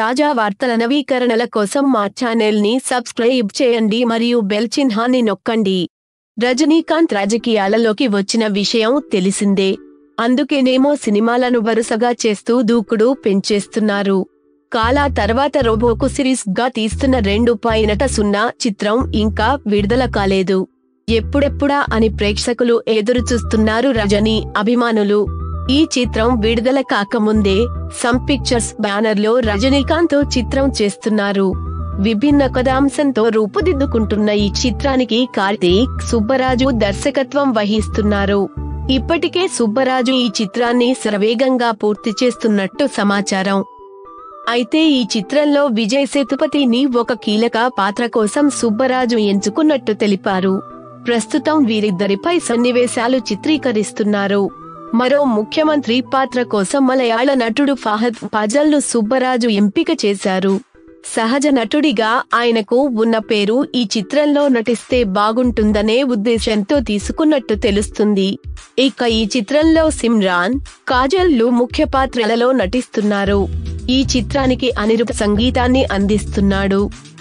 తాజా వార్తల నవీకరణల కోసం మా ఛానల్ ని సబ్స్క్రైబ్ చేయండి మరియు బెల్ చిహ్నాన్ని నొక్కండి రజనీకాంత్ రాజకీయాలలోకి వచ్చిన విషయం తెలిసిందే అందుకేనేమో సినిమాలను వరుసగా చేస్తూ దూకుడు పెంచేస్తున్నారు కాలా తర్వాత రోబోకు సిరీస్ గా తీస్తున్న రెండు పాయింట్ సున్నా చిత్రం ఇంకా విడుదల కాలేదు ఎప్పుడెప్పుడా అని ప్రేక్షకులు ఎదురు చూస్తున్నారు రజనీ అభిమానులు ఈ చిత్రం విడుదల కాకముందే సమ్ పిక్చర్స్ బ్యానర్ లో రజనీకాంత్ చిత్రం చేస్తున్నారు విభిన్న కథాంశంతో రూపుదిద్దుకుంటున్న ఈ చిత్రానికి కార్తీక్ సుబ్బరాజు దర్శకత్వం వహిస్తున్నారు ఇప్పటికే సుబ్బరాజు ఈ చిత్రాన్ని శరవేగంగా పూర్తి చేస్తున్నట్టు సమాచారం అయితే ఈ చిత్రంలో విజయ్ సేతుపతిని ఒక కీలక పాత్ర కోసం సుబ్బరాజు ఎంచుకున్నట్టు తెలిపారు ప్రస్తుతం వీరిద్దరిపై సన్నివేశాలు చిత్రీకరిస్తున్నారు మరో ముఖ్యమంత్రి పాత్ర కోసం మలయాళ నటుడు ఫహద్ ఫజల్ను సుబ్బరాజు ఎంపిక చేశారు సహజ నటుడిగా ఆయనకు ఉన్న పేరు ఈ చిత్రంలో నటిస్తే బాగుంటుందనే ఉద్దేశంతో తీసుకున్నట్టు తెలుస్తుంది ఇక ఈ చిత్రంలో సిమ్రాన్ కాజల్ ముఖ్య పాత్రలలో నటిస్తున్నారు ఈ చిత్రానికి అనిరుప్ సంగీతాన్ని అందిస్తున్నాడు